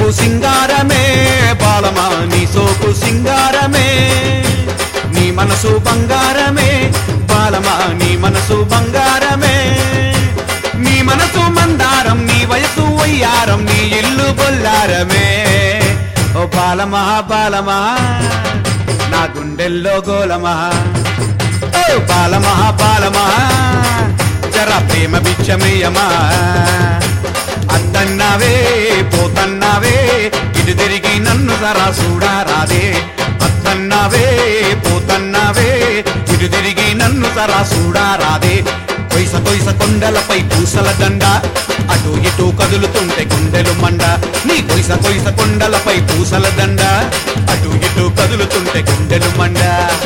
సింగారమే బాలమా నీ సోకు సింగారమే నీ మనసు బంగారమే బాలమా నీ మనసు బంగారమే నీ మనసు మందారం నీ వయసు వయ్యారం నీ ఇల్లు బొల్లారమే ఓ బాలమా బాలమా నా గుండెల్లో గోలమా ఓ బాలమా బాలమా జర ప్రేమ బిచ్చమేయమా అద్దన్నావే పోతన్నావే ఇటు తిరిగి నన్ను జరా చూడారాదే అద్దన్నావే పోతన్నావే ఇటు తిరిగి నన్ను జరా చూడారాదే కొయ్స కొయ్స కొండలపై పూసల దండ అటు ఇటు కదులుతుంటే గుండెలు మండ నీ కొయ్స కొయ్స కొండలపై పూసల దండ అటు ఇటు కదులుతుంటే గుండెలు మండ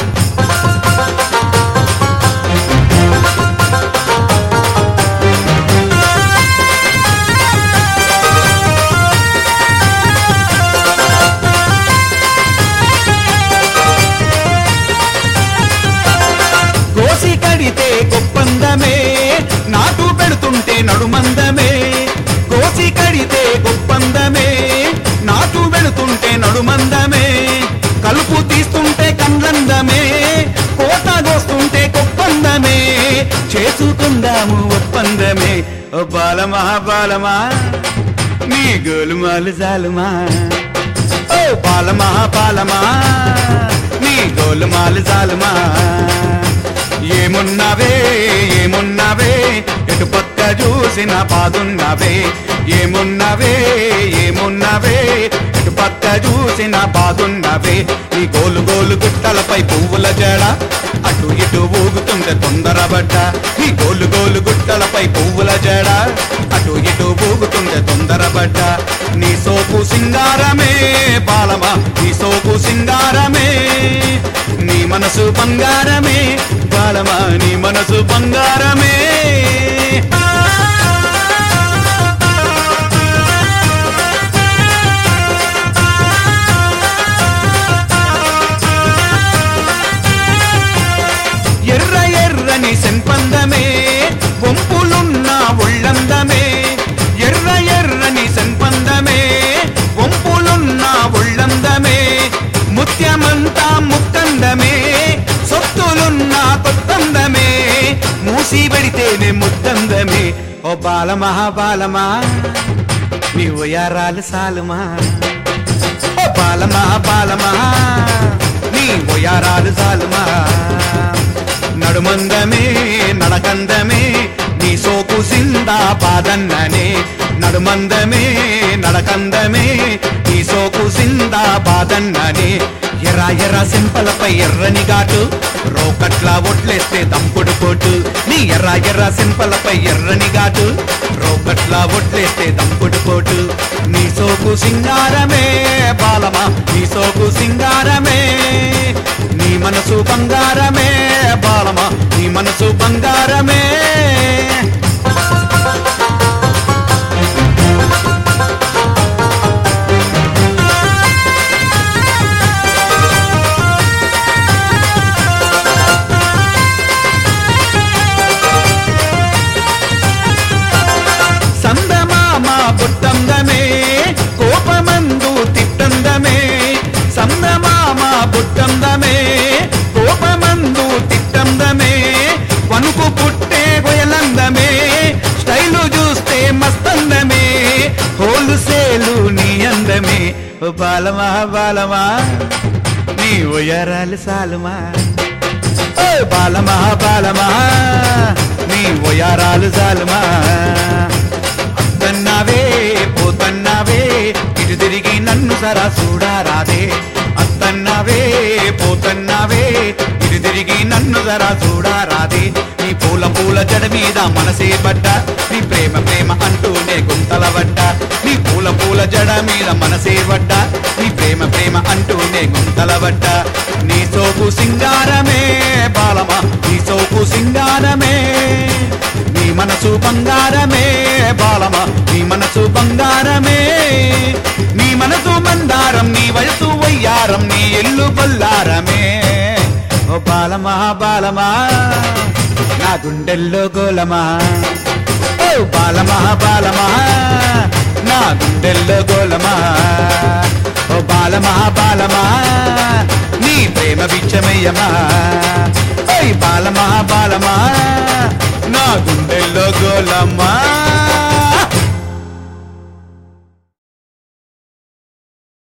కోసి కడితే గొప్పందమే నాటు పెడుతుంటే నడుమందమే కోసి కడితే గొప్పందమే నాటు పెడుతుంటే నడుమందమే కలుపు తీస్తుంటే కండ్లందమే కోత కోస్తుంటే గొప్పందమే చేసుకుందాము ఒప్పందమే ఓ బాలమా బాలమా నీ గోలుమాలు జాలుమా ఓ పాలమా పాలమా నీ గోలుమాలు జాలుమా ఏమున్నావే ఏమున్నావే ఎటు పక్క చూసిన బాదున్నావే ఏమున్నావే ఏమున్నావే ఎటు పక్క చూసిన బాదున్నావే నీ గోలు గోలు గుట్టలపై పువ్వుల జడ అటు ఇటు ఊగుతుంటే తొందరబడ్డ నీ గోలు గోలు గుట్టలపై పువ్వుల జడ అటు ఇటు ఊగుతుంటే తొందరబడ్డ నీ సోపు సింగారమే బాలమా నీ సోపు సింగారమే నీ మనసు బంగారమే బాలమా నీ మనసు బంగారమే ఎర్ర ఎర్రని సెంపందమే వంపులున్న ఒళ్ళందమే ఎర్ర ఎర్రని సెంపందమే వంపులున్న ఒళ్ళందమే ముత్యమంతా ముక్కందమే సొత్తులున్న కొత్తందమే మూసి పెడితేనే ముద్దందమే ఓ బాలమా బాలమా నీ ఉయారాలు సాలుమా ఓ బాలమా బాలమా నీ ఉయారాలు సాలుమా నడుమందమే నడకందమే నీ సోకు సిందా పాదన్ననే నడుమందమే నడకందమే నీ సోకు సిందా బాదన్ననే ఎర్ర ఎర్ర సింపలపై ఎర్రని ఘాటు రోకట్లా ఒట్లేస్తే దంపుడు పోటు నీ ఎర్ర ఎర్ర సింపలపై ఎర్రని ఘాటు రోకట్లా ఒట్లేస్తే దంపుడు పోటు నీ సోకు సింగారమే బాలమా నీ సోకు సింగారమే నీ మనసు బంగారమే బాలమా నీ మనసు బంగారమే సందమామ బుట్టందమే కోపమందు తిట్టందమే సందమామ బుట్టందమే కోపమందు తిట్టందమే వణుకు పుట్టే గొయలందమే స్టైలు చూస్తే మస్తందమే హోల్సేలు నీ అందమే ఓ బాలమా బాలమా నీ ఉయరాలు సాలుమా ఓ బాలమా బాలమా నీ ఉయారాలు జాలుమా అత్తన్నావే పోతన్నావే ఇటు తిరిగి నన్ను సరా చూడారాదే అత్తన్నావే పోతన్నావే ఇటు తిరిగి నన్ను జరా చూడారాదే నీ పూల పూల జడ మీద మనసే పడ్డ నీ ప్రేమ ప్రేమ అంటూనే గుంతల పడ్డ నీ పూల పూల జడ మీద మనసే పడ్డ నీ ప్రేమ ప్రేమ అంటూనే గుంతల పడ్డ నీ సోపు సింగారమే బాలమా నీ సోపు సింగారమే నీ మనసు బంగారమే బాలమా నీ మనసు బంగారమే నీ మనసు మందారం నీ వయసు వయ్యారం నీ ఇల్లు బొల్లారమే ఓ బాలమా బాలమా నా గుండెల్లో గోలమా ఓ బాలమా బాలమా నా గుండెల్లో గోలమా ఓ బాలమా బాలమా నీ ప్రేమ బిచ్చమయ్యమా ఓయ్ బాలమా బాలమా నా గుండెల్లో గోలమ్మా